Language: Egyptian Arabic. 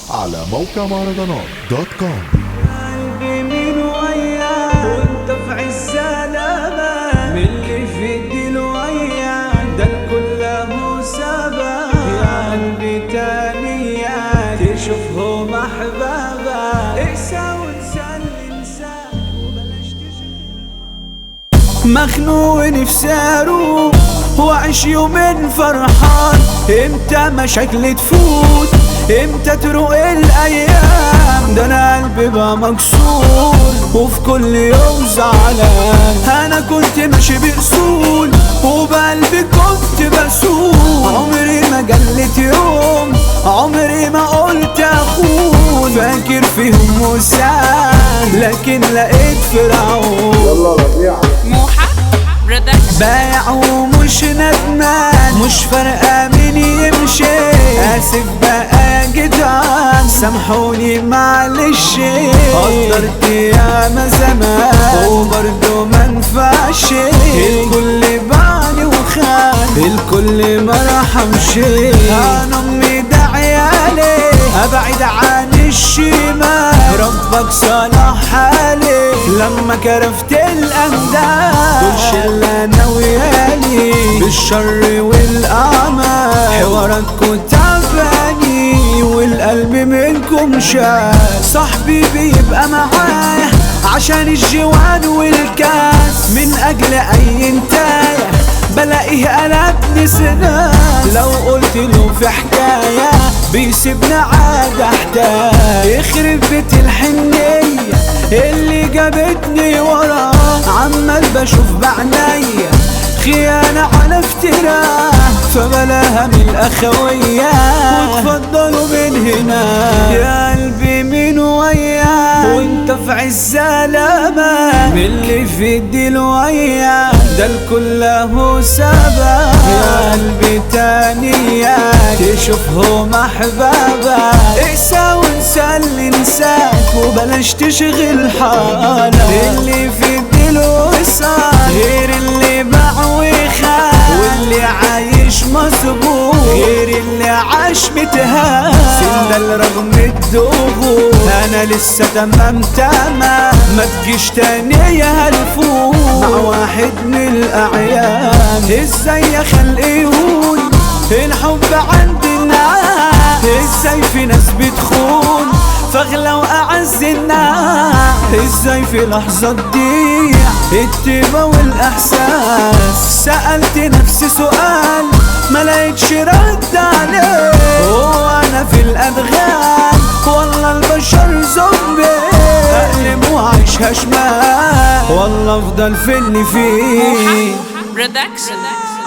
على موقع مهرجانات دوت كوم قلبي من وياك وانت في عز الامان من اللي في الدين وياك ده الكل له سبب يا قلبي تانية تشوفهم احبابك اقسى وتسلي انساك وبلاش تشغل مخنوق نفسي اروح واعيش يومين فرحان امتى مشاكل تفوت امتى تروق الايام ده انا قلبي بقى مكسور وفي كل يوم زعلان انا كنت ماشي باصول وبقلبي كنت بسول عمري ما جلت يوم عمري ما قلت اخون فاكر فيهم موسى لكن لقيت فرعون موحة برودكشن بايع ومش ندمان مش فارقة مين يمشي آسف بقى يا جدعان سامحوني معلش قدرت ياما زمان وبرضه منفعش الكل باعني وخان الكل ما رحمش انا امي ده عيالي ابعد عن الشمال ربك صلح حالي لما كرفت الانداد دول شله انا ويالي بالشر والاعمال حواراتكم تعباني والقلب منكم شال صاحبي بيبقى معايا عشان الجوان والكاس من اجل اي انتايه بلاقيه قلبني سنان لو قلت له في حكاية بيسيبني عاد احتاج يخرب بيت الحنية اللي جابتني وراه عمال بشوف بعناية خيانة على افتراء فبلاها من الأخوية وتفضلوا من هنا يا قلبي من وياك وانت في عز الامان من اللي في الدين وياك ده الكل له سبب يا قلبي تانية تشوفهم احبابك اقسى وانسى اللي نساك وبلاش تشغل حالك اللي في الدين وصار غير اللي باع وخان واللي عايش مظبوط غير اللي عاش متهان سنة رغم الضغوط انا لسه تمام تمام ما تجيش تاني يا هالفوت مع واحد من الاعيان ازاي يا خلق يهون الحب عندنا ازاي في ناس بتخون فاغلى واعز الناس ازاي في لحظة تضيع التيبة والاحساس سألت نفسي سؤال ما لقيتش رد عليه هو انا في الادغال والله البشر زومبي اقلب واعيشها شمال والله افضل في اللي فيه موحة برودكشن